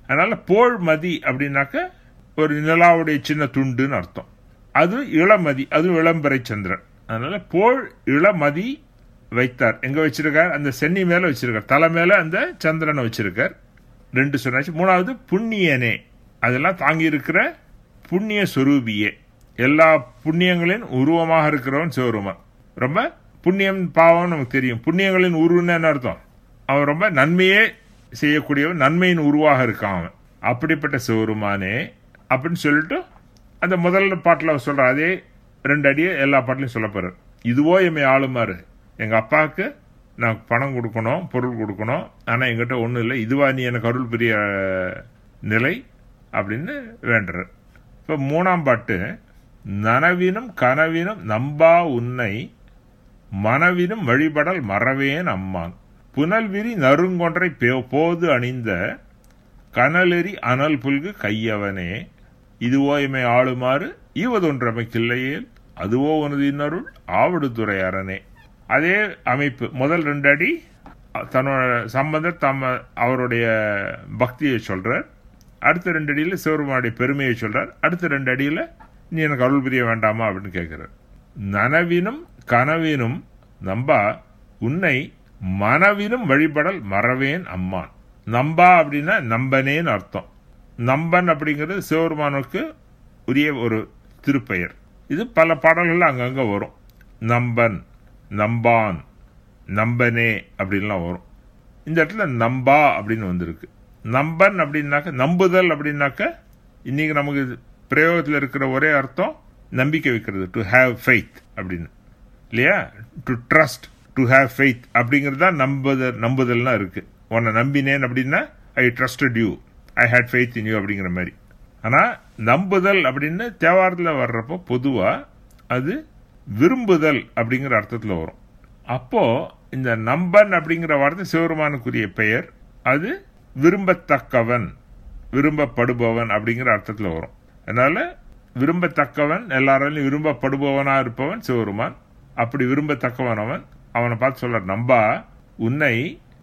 அதனால போல் மதி அப்படின்னாக்க ஒரு நிலாவுடைய சின்ன துண்டுன்னு அர்த்தம் அது இளமதி அது இளம்பிறை சந்திரன் அதனால போல் இளமதி வைத்தார் எங்க வச்சிருக்கார் அந்த சென்னி மேல வச்சிருக்கார் தலை மேல அந்த சந்திரனை வச்சிருக்கார் ரெண்டு சொன்னாச்சு மூணாவது புண்ணியனே அதெல்லாம் தாங்கி இருக்கிற புண்ணிய சொரூபியே எல்லா புண்ணியங்களின் உருவமாக இருக்கிறவன் சிவருமான் ரொம்ப புண்ணியம் பாவம் நமக்கு தெரியும் புண்ணியங்களின் உருவன்னு என்ன அர்த்தம் அவன் ரொம்ப நன்மையே செய்யக்கூடியவன் நன்மையின் உருவாக இருக்கான் அவன் அப்படிப்பட்ட சிவருமானே அப்படின்னு சொல்லிட்டு அந்த முதல் பாட்டில் சொல்ற அதே ரெண்டு அடியை எல்லா பாட்டிலையும் சொல்ல போறார் இதுவோ எம்மை ஆளுமாறு எங்க அப்பாவுக்கு நான் பணம் கொடுக்கணும் பொருள் கொடுக்கணும் ஆனா எங்கிட்ட ஒன்றும் இல்லை இதுவா நீ எனக்கு அருள் பெரிய நிலை அப்படின்னு வேண்டுறார் இப்போ மூணாம் பாட்டு நனவினும் கனவினும் நம்பா உன்னை மனவினும் வழிபடல் மறவேன் அம்மான் புனல்விரி நறுங்கொன்றை பே- போது அணிந்த கனலெறி அனல் புல்கு கையவனே இதுவோ எமை ஆளுமாறு ஈவதொன்றமைக்கில்லையேல் அதுவோ உனது இன்னருள் ஆவடுதுறை அரணே அதே அமைப்பு முதல் ரெண்டு அடி தன்னோட சம்பந்தர் தம்ம அவருடைய பக்தியை சொல்றார் அடுத்த ரெண்டு அடியில சிவருமானுடைய பெருமையை சொல்றார் அடுத்த ரெண்டு அடியில நீ எனக்கு அருள் புரிய வேண்டாமா அப்படின்னு கேட்கிறார் நனவினும் கனவினும் நம்பா உன்னை மனவினும் வழிபடல் மறவேன் அம்மான் நம்பா அப்படின்னா நம்பனேன்னு அர்த்தம் நம்பன் அப்படிங்கிறது சிவபெருமானுக்கு உரிய ஒரு திருப்பெயர் இது பல பாடல்கள் அங்கங்க வரும் நம்பன் நம்பான் நம்பனே அப்படின்லாம் வரும் இந்த இடத்துல நம்பா அப்படின்னு வந்திருக்கு நம்பன் அப்படின்னாக்க நம்புதல் அப்படின்னாக்க இன்னைக்கு நமக்கு பிரயோகத்தில் இருக்கிற ஒரே அர்த்தம் நம்பிக்கை வைக்கிறது டு ஹேவ் ஃபெய்த் அப்படின்னு இல்லையா to trust to have faith அப்படிங்கிறது தான் நம்புதல் நம்புதல்னா இருக்கு உன்னை நம்பினேன் அப்படின்னா I trusted you I had faith in you அப்படிங்கிற மாதிரி ஆனால் நம்புதல் அப்படின்னு தேவாரத்தில் வர்றப்போ பொதுவாக அது விரும்புதல் அப்படிங்கிற அர்த்தத்தில் வரும் அப்போ இந்த நம்பன் அப்படிங்கிற வார்த்தை சிவருமானுக்குரிய பெயர் அது விரும்பத்தக்கவன் விரும்பப்படுபவன் அப்படிங்கிற அர்த்தத்தில் வரும் அதனால விரும்பத்தக்கவன் எல்லாராலையும் விரும்பப்படுபவனா இருப்பவன் சிவருமான் அப்படி விரும்பத்தக்கவன் அவன் அவனை பார்த்து சொல்ற நம்பா உன்னை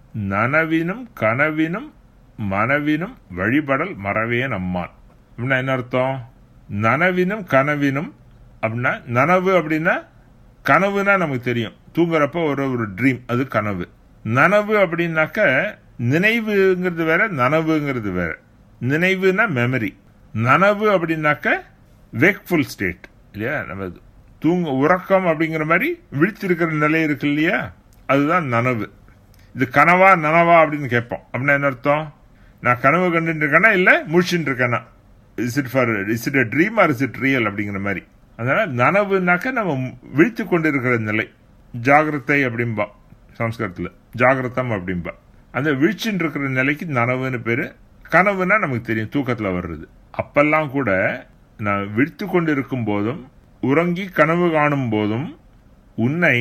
நனவினும் கனவினும் மனவினும் வழிபடல் மறவேன் அம்மான் அப்படின்னா என்ன அர்த்தம் நனவினும் கனவினும் அப்படின்னா நனவு அப்படின்னா கனவுனா நமக்கு தெரியும் தூங்குறப்ப ஒரு ஒரு ட்ரீம் அது கனவு நனவு அப்படின்னாக்க நினைவுங்கிறது வேற நனவுங்கிறது வேற நினைவுனா மெமரி நனவு அப்படின்னாக்க வேக்ஃபுல் ஸ்டேட் இல்லையா நம்ம தூங்க உறக்கம் அப்படிங்கிற மாதிரி விழித்திருக்கிற நிலை இருக்கு இல்லையா அதுதான் நனவு இது கனவா நனவா அப்படின்னு கேட்போம் அப்படின்னா என்ன அர்த்தம் நான் கனவு கண்டுட்டு இருக்கேனா இல்ல முழிச்சுட்டு இருக்கேனா is it for is it dream or is it real அப்படிங்கிற மாதிரி அதனால நனவுனாக்க நம்ம விழித்து கொண்டு இருக்கிற நிலை ஜாகிரதை அப்படிம்பா சம்ஸ்கிருதத்தில் ஜாகிரதம் அப்படிம்பா அந்த விழிச்சுட்டு இருக்கிற நிலைக்கு நனவுன்னு பேரு கனவுனா நமக்கு தெரியும் தூக்கத்தில் வர்றது அப்பெல்லாம் கூட நான் விழித்து கொண்டு இருக்கும் போதும் உறங்கி கனவு காணும் போதும் உன்னை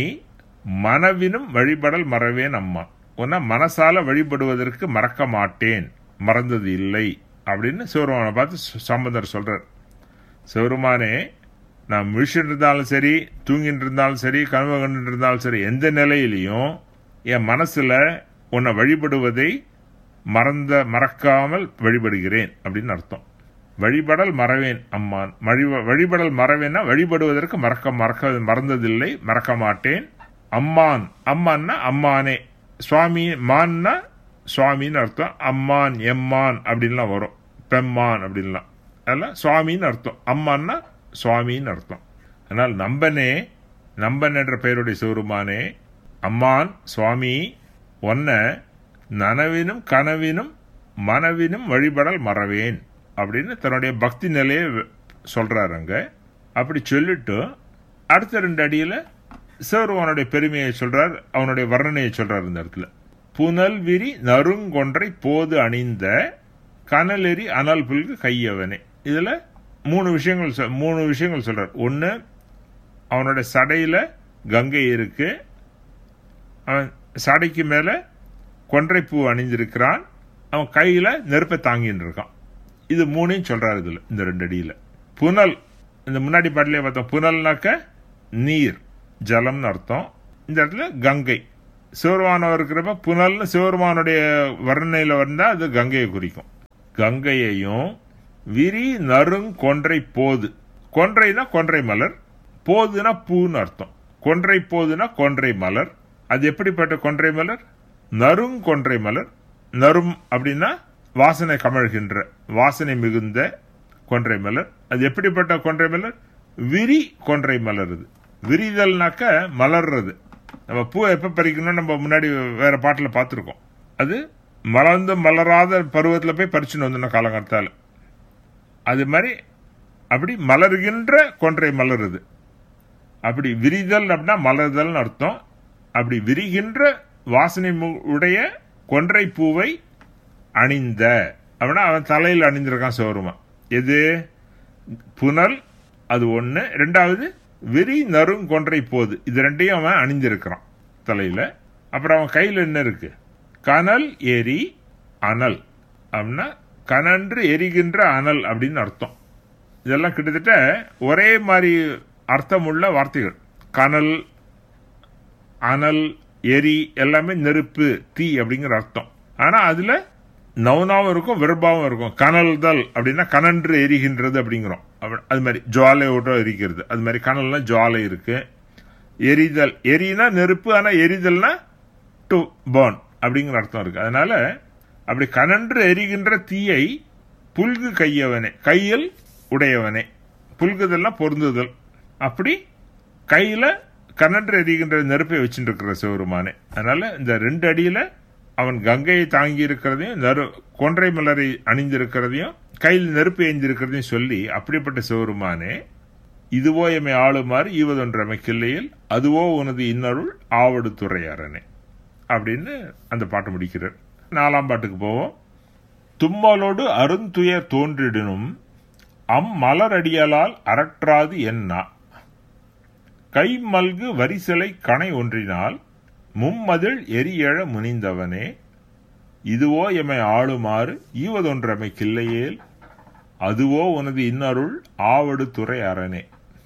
மனவினும் வழிபடல் மறவேன் அம்மா உன்னை மனசால வழிபடுவதற்கு மறக்க மாட்டேன் மறந்தது இல்லை அப்படின்னு சிவருமானை பார்த்து சம்பந்தர் சொல்றார் சிவருமானே நான் முழிச்சுட்டு இருந்தாலும் சரி தூங்கிட்டு இருந்தாலும் சரி கனவு கண்டுட்டு இருந்தாலும் சரி எந்த நிலையிலையும் என் மனசுல உன்னை வழிபடுவதை மறந்த மறக்காமல் வழிபடுகிறேன் அப்படின்னு அர்த்தம் வழிபடல் மறவேன் அம்மான் வழி- வழிபடல் மறவேன்னா வழிபடுவதற்கு மறக்க மறக்க மறந்ததில்லை மறக்க மாட்டேன் அம்மான் அம்மான்னா அம்மானே சுவாமி மான்னா சுவாமின்னு அர்த்தம் அம்மான் எம்மான் அப்படின்லாம் வரும் பெம்மான் அப்படின்லாம் அதெல்லாம் சுவாமின்னு அர்த்தம் அம்மான்னா சுவாமின்னு அர்த்தம் அதனால் நம்பனே நம்பன் என்ற பெயருடைய சிவருமானே அம்மான் சுவாமி ஒன்ன நனவினும் கனவினும் மனவினும் வழிபடல் மறவேன் அப்படின்னு தன்னுடைய பக்தி நிலையை வ- சொல்றாரு அங்க அப்படி சொல்லிட்டு அடுத்த ரெண்டு அடியில சிவருமானுடைய பெருமையை சொல்றார் அவனுடைய வர்ணனையை சொல்றார் இந்த இடத்துல புனல் விரி நறுங்கொன்றை போது அணிந்த கனலெறி அனல் புல்கு கையவனே இதுல மூணு விஷயங்கள் சொ- மூணு விஷயங்கள் சொல்றார் ஒன்னு அவனோட சடையில கங்கை இருக்கு அவன் சடைக்கு மேல கொன்றைப்பூ அணிந்திருக்கிறான் அவன் கையில நெருப்பை தாங்கின்னு இருக்கான் இது மூணையும் சொல்றாரு இதுல இந்த ரெண்டு அடியில புனல் இந்த முன்னாடி பாட்டிலே பார்த்தோம் புனல்னாக்க நீர் ஜலம்னு அர்த்தம் இந்த இடத்துல கங்கை சிவருமானம் இருக்கிறப்ப புனல்னு சிவருமானுடைய வர்ணனையில வந்தா அது கங்கையை குறிக்கும் கங்கையையும் விரி நறுங் கொன்றை போது கொன்றைனா கொன்றை மலர் போதுனா பூன்னு அர்த்தம் கொன்றை போதுனா கொன்றை மலர் அது எப்படிப்பட்ட கொன்றை மலர் நறுங் கொன்றை மலர் நறும் அப்படின்னா வாசனை கமழ்கின்ற வாசனை மிகுந்த கொன்றை மலர் அது எப்படிப்பட்ட கொன்றை மலர் விரி கொன்றை மலர் இது விரிதல்னாக்க மலர்றது நம்ம பூ எப்ப பறிக்கணும்னு நம்ம முன்னாடி வேற பாட்டில் பார்த்துருக்கோம் அது மலர்ந்து மலராத பருவத்தில் போய் பறிச்சுன்னு வந்தோம் காலங்காலத்தால் அது மாதிரி அப்படி மலர்கின்ற கொன்றை மலருது அப்படி விரிதல் அப்படின்னா மலர்தல்னு அர்த்தம் அப்படி விரிகின்ற வாசனை மு- உடைய கொன்றை பூவை அணிந்த அப்படின்னா அவன் தலையில் அணிந்திருக்கான் சிவருமா எது புனல் அது ஒன்று ரெண்டாவது விரி நறுங் கொன்றை போது இது ரெண்டையும் அவன் அணிந்திருக்கிறான் தலையில் அப்புறம் அவன் கையில் என்ன இருக்கு கனல் எரி அனல் அப்படின்னா கனன்று எரிகின்ற அனல் அப்படின்னு அர்த்தம் இதெல்லாம் கிட்டத்தட்ட ஒரே மாதிரி அர்த்தமுள்ள வார்த்தைகள் கனல் அனல் எரி எல்லாமே நெருப்பு தீ அப்படிங்கிற அர்த்தம் ஆனா அதுல நவுனாவும் இருக்கும் விரும்பாவும் இருக்கும் கனல்தல் அப்படின்னா கனன்று எரிகின்றது அப்படிங்கிறோம் அப்ப- அது மாதிரி ஜுவாலையோட எரிக்கிறது அது மாதிரி கனல்னா ஜுவாலை இருக்கு எரிதல் எரினா நெருப்பு ஆனா எரிதல்னா டு பர்ன் அப்படிங்கிற அர்த்தம் இருக்கு அதனால அப்படி கனன்று எரிகின்ற தீயை புல்கு கையவனே கையில் உடையவனே புல்குதல்னா பொருந்துதல் அப்படி கையில கனன்று எரிகின்ற நெருப்பை வச்சுட்டு இருக்கிற சிவருமானே அதனால இந்த ரெண்டு அடியில அவன் கங்கையை தாங்கி இருக்கிறதையும் நறு கொன்றை மலரை அணிந்திருக்கிறதையும் கையில் நெருப்பு ஏந்திருக்கிறதையும் சொல்லி அப்படிப்பட்ட சிவருமானே இதுவோ எமை ஆளுமாறு ஈவதொன்றமை கிள்ளையில் அதுவோ உனது இன்னருள் ஆவடு துறையாரனே அப்படின்னு அந்த பாட்டு முடிக்கிறார் நாலாம் பாட்டுக்கு போவோம் தும்மலோடு அருந்துயர் தோன்றிடினும் அம் மலரடியலால் அரற்றாது என்னா கை மல்கு வரிசலை கணை ஒன்றினால் மும்மதில் எரியழ முனிந்தவனே இதுவோ எமை ஆளுமாறு ஈவதொன்றமை கிள்ளையேல் அதுவோ உனது இன்னருள் ஆவடு துறை அரணே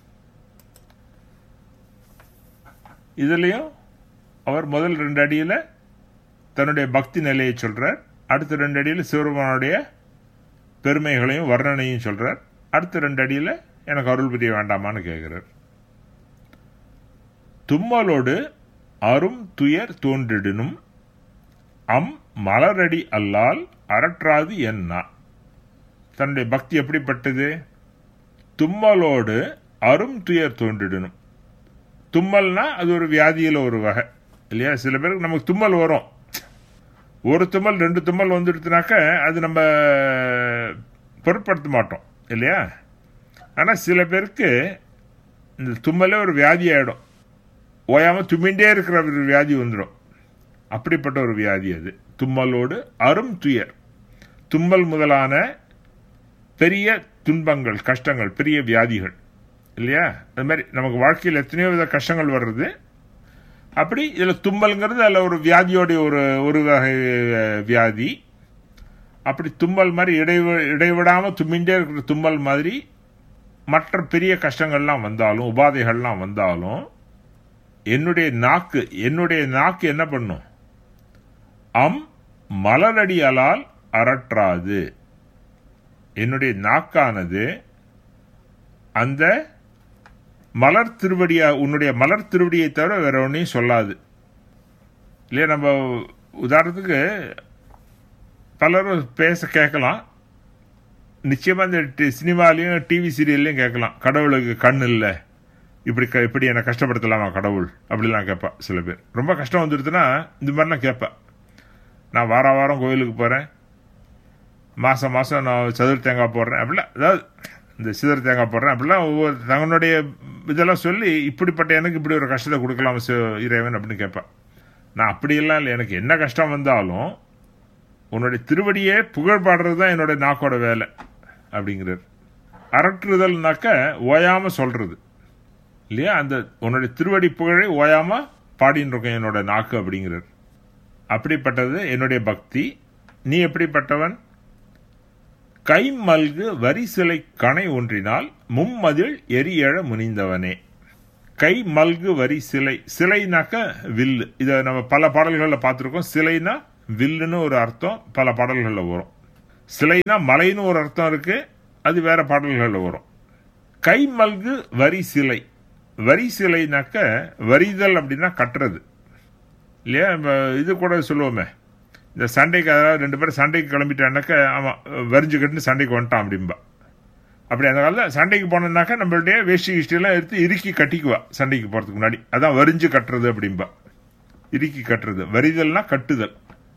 இதுலயும் அவர் முதல் ரெண்டு அடியில தன்னுடைய பக்தி நிலையை சொல்றார் அடுத்த ரெண்டு அடியில சிவருமானுடைய பெருமைகளையும் வர்ணனையும் சொல்றார் அடுத்த ரெண்டு அடியில எனக்கு அருள் புரிய வேண்டாமான்னு கேட்கிறார் தும்மலோடு அரும் துயர் தோன்றிடினும் அம் மலரடி அல்லால் அரற்றாது என்ன தன்னுடைய பக்தி எப்படிப்பட்டது தும்மலோடு அரும் துயர் தோன்றிடணும் தும்மல்னா அது ஒரு வியாதியில ஒரு வகை இல்லையா சில பேருக்கு நமக்கு தும்மல் வரும் ஒரு தும்மல் ரெண்டு தும்மல் வந்துடுத்துனாக்க அது நம்ம பொருட்படுத்த மாட்டோம் இல்லையா ஆனா சில பேருக்கு இந்த தும்மலே ஒரு வியாதி ஆயிடும் ஓயாம தும்மிண்டே இருக்கிற ஒரு வியாதி வந்துடும் அப்படிப்பட்ட ஒரு வியாதி அது தும்மலோடு அரும் துயர் தும்மல் முதலான பெரிய துன்பங்கள் கஷ்டங்கள் பெரிய வியாதிகள் இல்லையா அது மாதிரி நமக்கு வாழ்க்கையில் எத்தனையோ வித கஷ்டங்கள் வர்றது அப்படி இதில் தும்மல்ங்கிறது அதில் ஒரு வியாதியோடைய ஒரு ஒரு வகை அஹ், வியாதி அப்படி தும்மல் மாதிரி இடைவ இடைவிடாமல் தும்மிண்டே இருக்கிற தும்மல் மாதிரி மற்ற பெரிய கஷ்டங்கள்லாம் வந்தாலும் உபாதைகள்லாம் வந்தாலும் என்னுடைய நாக்கு என்னுடைய நாக்கு என்ன பண்ணும் அம் மலரடியலால் அரற்றாது என்னுடைய நாக்கானது அந்த மலர் திருவடியா உன்னுடைய மலர் திருவடியை தவிர வேற ஒன்றையும் சொல்லாது இல்லையா நம்ம உதாரணத்துக்கு பலரும் பேச கேட்கலாம் நிச்சயமா இந்த டி- சினிமாலையும் டிவி சீரியல்லையும் கேட்கலாம் கடவுளுக்கு கண் இல்லை இப்படி க- இப்படி என்னை கஷ்டப்படுத்தலாமா கடவுள் அப்படிலாம் கேட்பா சில பேர் ரொம்ப கஷ்டம் வந்துடுதுன்னா இந்த மாதிரிலாம் கேட்பா நான் வார வாரம் கோயிலுக்கு போறேன் மாசம் மாசம் நான் சதுர் தேங்காய் போடுறேன் அப்படிலாம் அதாவது இந்த சிதர் தேங்காய் போடுறேன் அப்படிலாம் ஒவ்வொரு தங்களுடைய இதெல்லாம் சொல்லி இப்படிப்பட்ட எனக்கு இப்படி ஒரு கஷ்டத்தை கொடுக்கலாம் சிவ- இறைவன் அப்படின்னு கேட்பேன் நான் அப்படியெல்லாம் இல்லை எனக்கு என்ன கஷ்டம் வந்தாலும் உன்னுடைய திருவடியே புகழ் பாடுறது தான் என்னோட நாக்கோட வேலை அப்படிங்கிறார் அரற்றுதல்னாக்க ஓயாம சொல்றது இல்லையா அந்த உன்னுடைய திருவடி புகழை ஓயாம பாடின்னு இருக்கேன் என்னோட நாக்கு அப்படிங்கிறார் அப்படிப்பட்டது என்னுடைய பக்தி நீ எப்படிப்பட்டவன் கை மல்கு வரி சிலை கணை ஒன்றினால் மும்மதில் எரியழ முனிந்தவனே கை மல்கு வரி சிலை சிலைனாக்க வில்லு இதை நம்ம பல பாடல்களில் பார்த்துருக்கோம் சிலைனா வில்லுன்னு ஒரு அர்த்தம் பல பாடல்களில் வரும் சிலைனா மலைன்னு ஒரு அர்த்தம் இருக்கு அது வேற பாடல்களில் வரும் கை மல்கு வரி சிலை வரி சிலைனாக்க வரிதல் அப்படின்னா கட்டுறது இல்லையா நம்ம இது கூட சொல்லுவோமே இந்த சண்டைக்கு அதாவது ரெண்டு பேரும் சண்டைக்கு கிளம்பிட்டானாக்க ஆமாம் வரிஞ்சு கட்டுன்னு சண்டைக்கு வந்துட்டான் அப்படிம்பா அப்படி அந்த காலத்தில் சண்டைக்கு போனோம்னாக்கா நம்மளுடைய வேஷ்டி கிஷ்டியெல்லாம் எடுத்து இறுக்கி கட்டிக்குவா சண்டைக்கு போகிறதுக்கு முன்னாடி அதான் வரிஞ்சு கட்டுறது அப்படிம்பா இறுக்கி கட்டுறது வரிதல்னா கட்டுதல்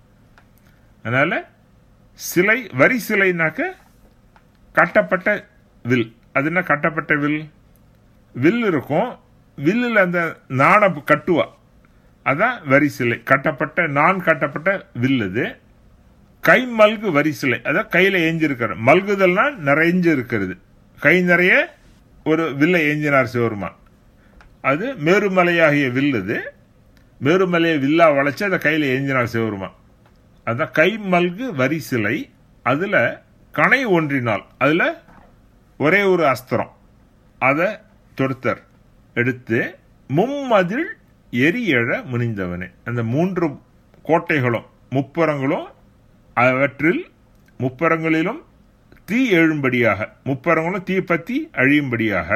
அதனால சிலை வரி சிலைனாக்க கட்டப்பட்ட வில் அது என்ன கட்டப்பட்ட வில் வில் இருக்கும் வில்லில் அந்த நாண கட்டுவா அதான் வரி சிலை கட்டப்பட்ட நான் கட்டப்பட்ட வில் அது கை மல்கு வரி சிலை அதான் கையில் ஏஞ்சிருக்கிற மல்குதல்னா நிறைஞ்சு இருக்கிறது கை நிறைய ஒரு வில்லை ஏஞ்சினார் சிவருமான் அது மேருமலையாகிய வில் அது மேருமலையை வில்லா வளைச்சு அதை கையில் ஏஞ்சினார் சிவருமான் அதான் கை மல்கு வரி சிலை அதில் கணை ஒன்றினால் அதில் ஒரே ஒரு அஸ்திரம் அதை தொடுத்தர் எடுத்து மும்மதில் எரியழ முனிந்தவனே அந்த மூன்று கோட்டைகளும் முப்புறங்களும் அவற்றில் முப்பரங்களிலும் தீ எழும்படியாக முப்பரங்களும் தீ பற்றி அழியும்படியாக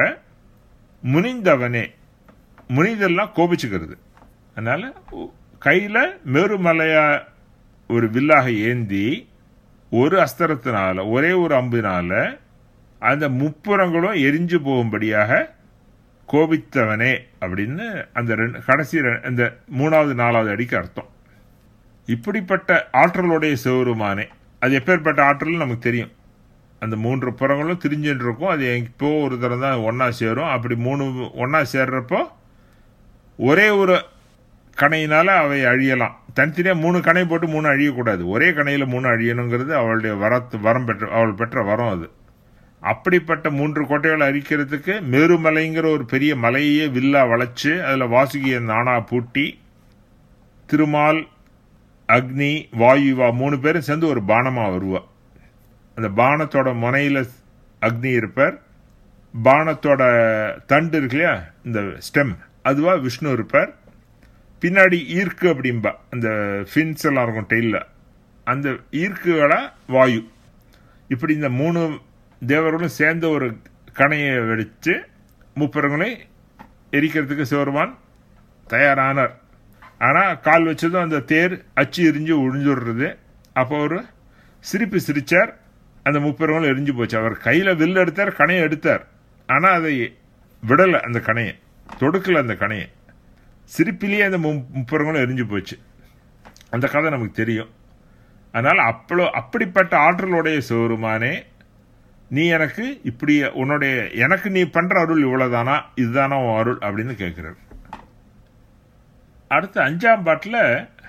முனிந்தவனே முனிதெல்லாம் கோபிச்சுக்கிறது அதனால கையில் மேருமலையா ஒரு வில்லாக ஏந்தி ஒரு அஸ்திரத்தினால ஒரே ஒரு அம்பினால அந்த முப்புறங்களும் எரிஞ்சு போகும்படியாக கோபித்தவனே அப்படின்னு அந்த ரெண்டு கடைசி அந்த மூணாவது நாலாவது அடிக்கு அர்த்தம் இப்படிப்பட்ட ஆற்றலுடைய சிவருமானே அது எப்பேற்பட்ட ஆற்றல் நமக்கு தெரியும் அந்த மூன்று புறங்களும் திரிஞ்சுட்டு இருக்கும் அது இப்போ ஒரு தரம் தான் ஒன்றா சேரும் அப்படி மூணு ஒன்றா சேர்றப்போ ஒரே ஒரு கணையினால அவை அழியலாம் தனித்தனியாக மூணு கணை போட்டு மூணு அழியக்கூடாது ஒரே கணையில் மூணு அழியணுங்கிறது அவளுடைய வரத்து வரம் பெற்ற அவள் பெற்ற வரம் அது அப்படிப்பட்ட மூன்று கோட்டைகளை அழிக்கிறதுக்கு மேருமலைங்கிற ஒரு பெரிய மலையே வில்லா வளைச்சு அதில் வாசுகிய நானா பூட்டி திருமால் அக்னி வாயுவா மூணு பேரும் சேர்ந்து ஒரு பானமா வருவா அந்த பானத்தோட முனையில அக்னி இருப்பார் பானத்தோட தண்டு இருக்கு இல்லையா இந்த ஸ்டெம் அதுவா விஷ்ணு இருப்பார் பின்னாடி ஈர்க்கு அப்படிம்பா அந்த ஃபின்ஸ் எல்லாம் இருக்கும் டெய்ல அந்த ஈர்க்குகளா வாயு இப்படி இந்த மூணு தேவர்களும் சேர்ந்த ஒரு கணையை வெடித்து முப்பரங்களையும் எரிக்கிறதுக்கு சிவருமான் தயாரானார் ஆனால் கால் வச்சதும் அந்த தேர் அச்சு எரிஞ்சு ஒழிஞ்சுடுறது அப்போ ஒரு சிரிப்பு சிரிச்சார் அந்த முப்பெருங்களும் எரிஞ்சு போச்சு அவர் கையில் வில் எடுத்தார் கணையை எடுத்தார் ஆனால் அதை விடலை அந்த கணையை தொடுக்கல அந்த கணையை சிரிப்பிலேயே அந்த முப்பெருங்களும் எரிஞ்சு போச்சு அந்த கதை நமக்கு தெரியும் அதனால் அப்பளோ அப்படிப்பட்ட ஆற்றலுடைய சிவருமானே நீ எனக்கு இப்படி உன்னுடைய எனக்கு நீ பண்ற அருள் இவ்வளவுதானா இதுதானா உன் அருள் அப்படின்னு கேட்கிறார் அடுத்த அஞ்சாம் பாட்டில்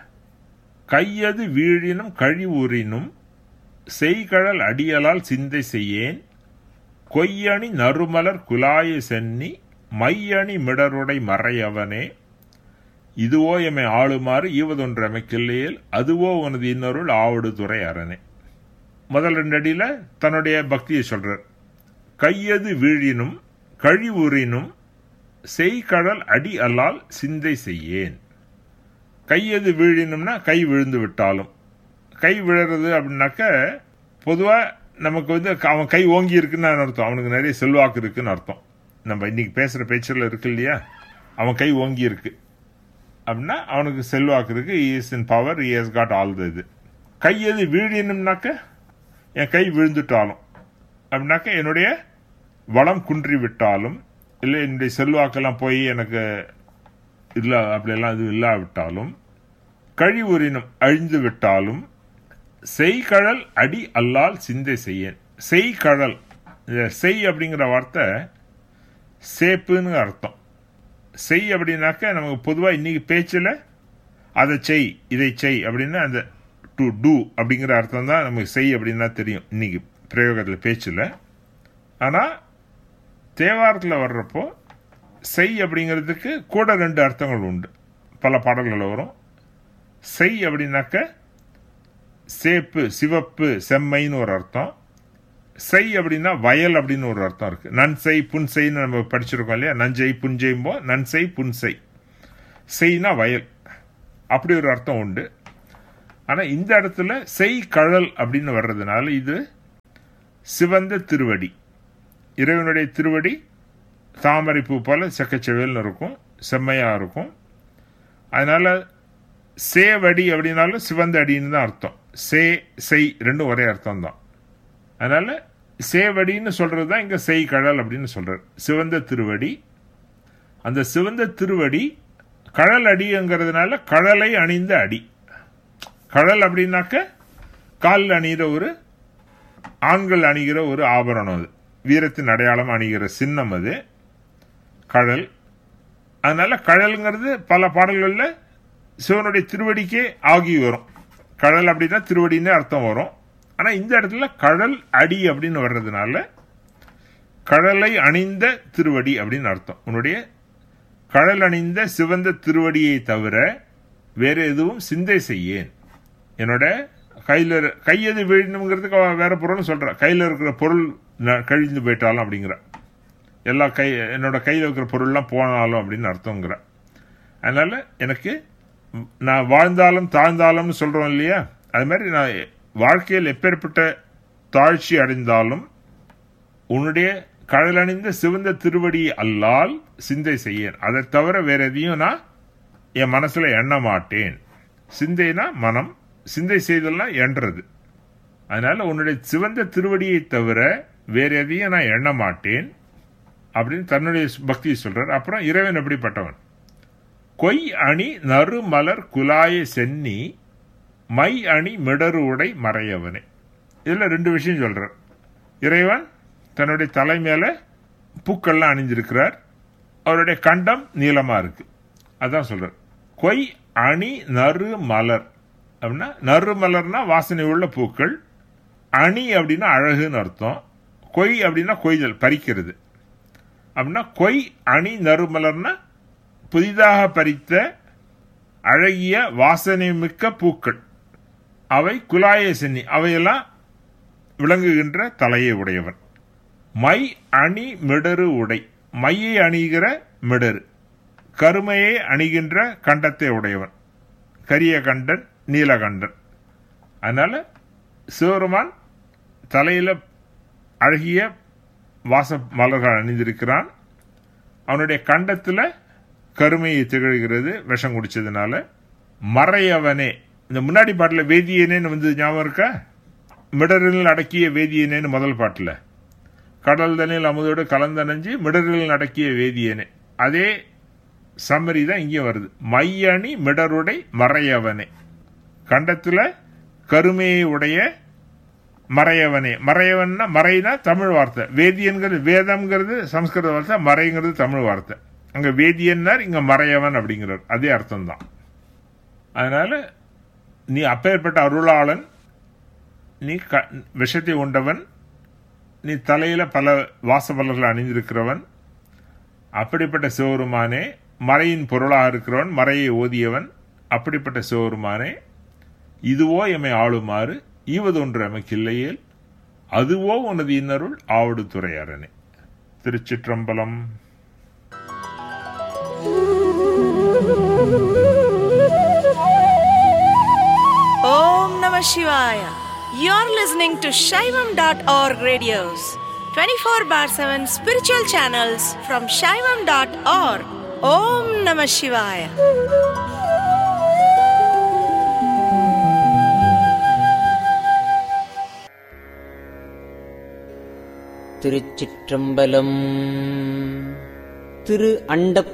கையது வீழினும் கழிவுறினும் செய்கழல் அடியலால் சிந்தை செய்யேன் கொய்யணி நறுமலர் குலாய சென்னி மையணி மிடருடை மறையவனே இதுவோ எமை ஆளுமாறு ஈவதொன்று அமைக்கில்லையில் அதுவோ உனது இன்னொருள் ஆவடு துறை அரணே முதல் ரெண்டு அடியில் தன்னுடைய பக்தியை சொல்றார் கையது வீழினும் கழிவுறினும் செய்கடல் அடி அல்லால் சிந்தை செய்யேன் கையது வீழினும்னா கை விழுந்து விட்டாலும் கை விழுறது அப்படின்னாக்க பொதுவாக நமக்கு வந்து அவன் கை ஓங்கி இருக்குன்னு அர்த்தம் அவனுக்கு நிறைய செல்வாக்கு இருக்குன்னு அர்த்தம் நம்ம இன்னைக்கு பேசுகிற பேச்சில் இருக்கு இல்லையா அவன் கை ஓங்கி இருக்கு அப்படின்னா அவனுக்கு செல்வாக்கு இருக்கு is in power he has got all the இது கை எது வீழினும்னாக்க என் கை விழுந்துட்டாலும் அப்படின்னாக்க என்னுடைய வளம் குன்றி விட்டாலும் இல்லை என்னுடைய செல்வாக்கெல்லாம் போய் எனக்கு இல்லை அப்படியெல்லாம் இது இல்லாவிட்டாலும் கழிவுறினும் அழிந்து விட்டாலும் செய்கழல் அடி அல்லால் சிந்தை செய்யேன் செய்கழல் செய் அப்படிங்கிற வார்த்தை சேப்புன்னு அர்த்தம் செய் அப்படின்னாக்க நமக்கு பொதுவாக இன்னைக்கு பேச்சில் அதை செய் இதை செய் அப்படின்னு அந்த டு டூ அப்படிங்கிற அர்த்தம் தான் நமக்கு செய் அப்படின்னா தெரியும் இன்னைக்கு பிரயோகத்தில் பேச்சில் ஆனால் தேவாரத்தில் வர்றப்போ செய் அப்படிங்கிறதுக்கு கூட ரெண்டு அர்த்தங்கள் உண்டு பல பாடல்கள் வரும் செய் அப்படின்னாக்க சேப்பு சிவப்பு செம்மைன்னு ஒரு அர்த்தம் செய் அப்படின்னா வயல் அப்படின்னு ஒரு அர்த்தம் இருக்கு நன்சை புன்செய்ன்னு நம்ம படிச்சிருக்கோம் இல்லையா நஞ்சை புஞ்செய்ம்போ நன்சை புன்செய் செய்னா வயல் அப்படி ஒரு அர்த்தம் உண்டு ஆனா இந்த இடத்துல செய் கழல் அப்படின்னு வர்றதுனால இது சிவந்த திருவடி இறைவனுடைய திருவடி தாமரை பூ போல செக்கச்செவேல்னு இருக்கும் செம்மையா இருக்கும் அதனால சேவடி அப்படின்னாலும் சிவந்த அடின்னு தான் அர்த்தம் சே செய் ரெண்டும் ஒரே அர்த்தம் தான் அதனால சேவடின்னு சொல்றது தான் இங்க செய் கழல் அப்படின்னு சொல்றாரு சிவந்த திருவடி அந்த சிவந்த திருவடி கழல் அடிங்கிறதுனால கழலை அணிந்த அடி கழல் அப்படின்னாக்க காலில் அணிகிற ஒரு ஆண்கள் அணிகிற ஒரு ஆபரணம் அது வீரத்தின் அடையாளம் அணிகிற சின்னம் அது கழல் அதனால கழல்ங்கிறது பல பாடல்களில் சிவனுடைய திருவடிக்கே ஆகி வரும் கழல் அப்படின்னா திருவடின்னு அர்த்தம் வரும் ஆனால் இந்த இடத்துல கழல் அடி அப்படின்னு வர்றதுனால கழலை அணிந்த திருவடி அப்படின்னு அர்த்தம் உன்னுடைய கழல் அணிந்த சிவந்த திருவடியை தவிர வேற எதுவும் சிந்தை செய்யேன் என்னோட கையில் கையது வீழணுங்கிறதுக்கு அவ வேற பொருள்னு சொல்ற கையில் இருக்கிற பொருள் ந- கழிந்து போயிட்டாலும் அப்படிங்கிற எல்லா கை என்னோட கையில் இருக்கிற பொருள்லாம் போனாலும் அப்படின்னு அர்த்தங்கிற அதனால எனக்கு ம், நான் வாழ்ந்தாலும் தாழ்ந்தாலும்னு சொல்றோம் இல்லையா அது மாதிரி நான் வாழ்க்கையில் எப்பேற்பட்ட தாழ்ச்சி அடைந்தாலும் உன்னுடைய கடலணிந்த சிவந்த திருவடி அல்லால் சிந்தை செய்யேன் அதை தவிர வேற எதையும் நான் என் மனசுல எண்ண மாட்டேன் சிந்தைனா மனம் சிந்தை செய்தல்னா எண்றது அதனால உன்னுடைய சிவந்த திருவடியை தவிர வேற எதையும் நான் எண்ண மாட்டேன் அப்படின்னு தன்னுடைய பக்தியை சொல்றார் அப்புறம் இறைவன் எப்படிப்பட்டவன் கொய் அணி நறுமலர் குலாய சென்னி மை அணி மிடரு உடை மறையவனே இதுல ரெண்டு விஷயம் சொல்றார் இறைவன் தன்னுடைய தலை மேல பூக்கள்லாம் அணிஞ்சிருக்கிறார் அவருடைய கண்டம் நீளமா இருக்கு அதான் சொல்றார் கொய் அணி நறு மலர் அப்படின்னா நறு மலர்னா வாசனை உள்ள பூக்கள் அணி அப்படின்னா அழகுன்னு அர்த்தம் கொய் அப்படின்னா கொய்தல் பறிக்கிறது அப்படின்னா கொய் அணி நறுமலர்னா புதிதாக பறித்த அழகிய வாசனை மிக்க பூக்கள் அவை குலாய சென்னி அவையெல்லாம் விளங்குகின்ற தலையை உடையவன் மை அணி மிடரு உடை மையை அணிகிற மிடரு கருமையை அணிகின்ற கண்டத்தை உடையவன் கரிய கண்டன் நீலகண்டன் அதனால சிவருமான் தலையில அழகிய வாச மலர்கள் அணிந்திருக்கிறான் அவனுடைய கண்டத்துல கருமையை திகழ்கிறது விஷம் குடிச்சதுனால மறையவனே இந்த முன்னாடி பாட்டுல வேதியனேன்னு வந்து ஞாபகம் இருக்கா மிடரில் அடக்கிய வேதியனேன்னு முதல் பாட்டுல கடல் தண்ணில் அமுதோடு கலந்தணைஞ்சு மிடரில் அடக்கிய வேதியனே அதே சம்மரி தான் இங்கே வருது மையணி மிடருடை மறையவனே கண்டத்துல கருமையை உடைய மறையவனே மறையவன்னா மறைனா தமிழ் வார்த்தை வேதியன்கிறது வேதம்ங்கிறது சம்ஸ்கிருத வார்த்தை மறைங்கிறது தமிழ் வார்த்தை அங்க வேதியன்னார் இங்க மறையவன் அப்படிங்கிறார் அதே அர்த்தம் தான் அதனால நீ அப்பேற்பட்ட அருளாளன் நீ க விஷத்தை உண்டவன் நீ தலையில பல வாசமலர்கள் அணிந்திருக்கிறவன் அப்படிப்பட்ட சிவருமானே மறையின் பொருளாக இருக்கிறவன் மறையை ஓதியவன் அப்படிப்பட்ட சிவருமானே இதுவோ எம்மை ஆளுமாறு ஈவதொன்று எமக்கில்லையேல் அதுவோ உனது இன்னருள் ஆவடு துறையரணே திருச்சிற்றம்பலம் Om Namah Shivaya. You're listening to Shaivam.org radios, 24 bar 7 spiritual channels from Shaivam.org. Om Namah Shivaya. திருச்சிற்றம்பலம் திரு அண்ட